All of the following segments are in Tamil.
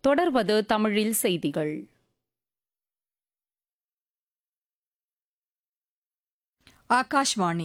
தொடர்வது தமிழில் செய்திகள் ஆகாஷ்வாணி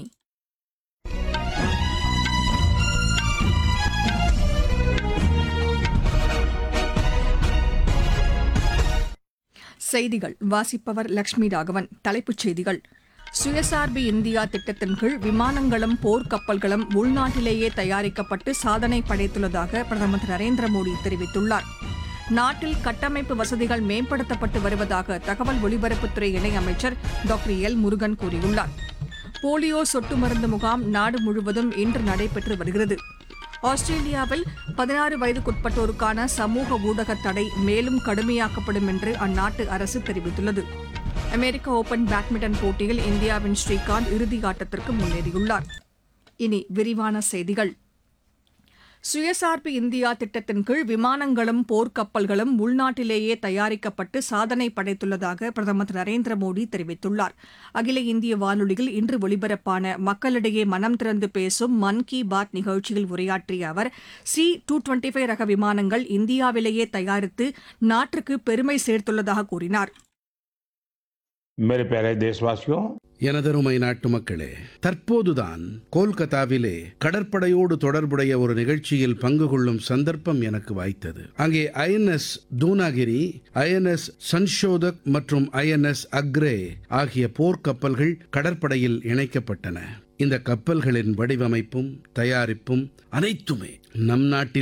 செய்திகள் வாசிப்பவர் லட்சுமி ராகவன் தலைப்புச் செய்திகள் சுயசார்பு இந்தியா திட்டத்தின் கீழ் விமானங்களும் போர்க்கப்பல்களும் உள்நாட்டிலேயே தயாரிக்கப்பட்டு சாதனை படைத்துள்ளதாக பிரதமர் திரு நரேந்திர மோடி தெரிவித்துள்ளார் நாட்டில் கட்டமைப்பு வசதிகள் மேம்படுத்தப்பட்டு வருவதாக தகவல் ஒலிபரப்புத்துறை இணையமைச்சர் டாக்டர் எல் முருகன் கூறியுள்ளார் போலியோ சொட்டு மருந்து முகாம் நாடு முழுவதும் இன்று நடைபெற்று வருகிறது ஆஸ்திரேலியாவில் பதினாறு வயதுக்குட்பட்டோருக்கான சமூக ஊடக தடை மேலும் கடுமையாக்கப்படும் என்று அந்நாட்டு அரசு தெரிவித்துள்ளது அமெரிக்க ஓபன் பேட்மிண்டன் போட்டியில் இந்தியாவின் ஸ்ரீகாந்த் இறுதி ஆட்டத்திற்கு முன்னேறியுள்ளார் இனி விரிவான செய்திகள் சுயசார்பு இந்தியா திட்டத்தின் கீழ் விமானங்களும் போர்க்கப்பல்களும் உள்நாட்டிலேயே தயாரிக்கப்பட்டு சாதனை படைத்துள்ளதாக பிரதமர் திரு நரேந்திர மோடி தெரிவித்துள்ளார் அகில இந்திய வானொலியில் இன்று ஒலிபரப்பான மக்களிடையே மனம் திறந்து பேசும் மன் கி பாத் நிகழ்ச்சியில் உரையாற்றிய அவர் சி டூ டுவெண்டி ஃபைவ் ரக விமானங்கள் இந்தியாவிலேயே தயாரித்து நாட்டிற்கு பெருமை சேர்த்துள்ளதாக கூறினார் मेरे प्यारे देशवासियों எனதருமை நாட்டு மக்களே தற்போதுதான் கோல்கத்தாவிலே கடற்படையோடு தொடர்புடைய ஒரு நிகழ்ச்சியில் பங்கு கொள்ளும் சந்தர்ப்பம் எனக்கு வாய்த்தது அங்கே ஐஎன்எஸ் தூனாகிரி ஐஎன்எஸ் சன்ஷோதக் மற்றும் ஐஎன்எஸ் அக்ரே ஆகிய போர்க்கப்பல்கள் கடற்படையில் இணைக்கப்பட்டன இந்த கப்பல்களின் வடிவமைப்பும் தயாரிப்பும் அனைத்துமே நம் நாட்டில்